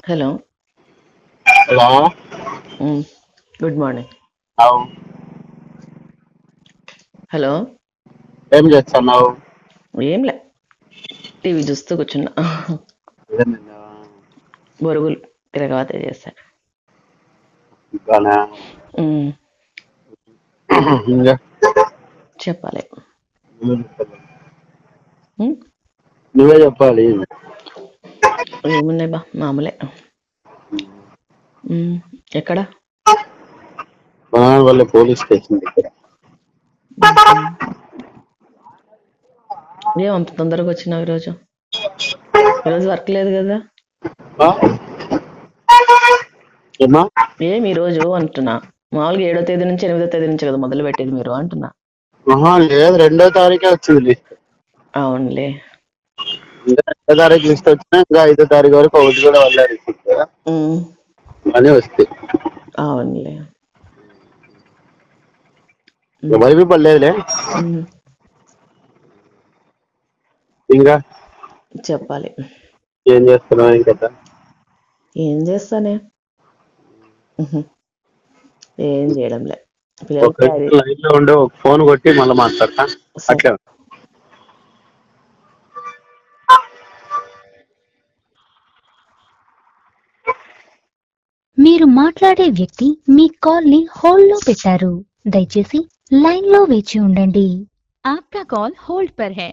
Hello hello good morning అవు hello ఏం చేస్తున్నావు ఏంలే టీవీ చూస్తూ కూర్చున్నా ఏమన్నా బొరుగులు తిరగవాత చేశాను ఇంకానా ఉమ్, ఇంకా చెప్పాలి నువ్వే చెప్పాలి. ఉమ్, నువ్వే చెప్పాలి ఏమున్నాయి బా మామూలే ఉమ్, ఎక్కడ మా వాళ్ళ పోలీస్ స్టేషన్ దగ్గర ఏం అంత తొందరగా వచ్చినావు ఈరోజు ఈరోజు వర్క్ లేదు కదా ఆ? ఏమ్మా ఏం ఈరోజు అంటున్నా మామూలుగా ఏడో తేదీ నుంచి ఎనిమిదో తేదీ నుంచి కదా మొదలు పెట్టేది మీరు అంటున్నా ఆహా, లేదు రెండో తారీఖే వచ్చింది లిస్ట్ అవునులే ఇంకా రెండో తారీఖు లిస్ట్ వచ్చినా ఇంకా ఐదో తారీఖు వరకు ఒకటి కూడా వెళ్ళారు ఉమ్, అని వస్తాయి అవునులే ఎవరికి పడలేదులే ఉమ్, ఇంకా చెప్పాలి ఏం చేస్తున్నావు ఇంకా ఏం చేస్తానే ఉహు. ఏం చేయడంలే ఒక పిల్లలకి అది లైన్ లో ఉండి ఒక ఫోన్ కొట్టి మళ్ళీ మాట్లాడతా అట్లే ఉండు. మీరు మాట్లాడే వ్యక్తి మీ కాల్ ని హోల్డ్ లో పెట్టారు దయచేసి లైన్ లో వేచి ఉండండి आपका कॉल होल्ड पर है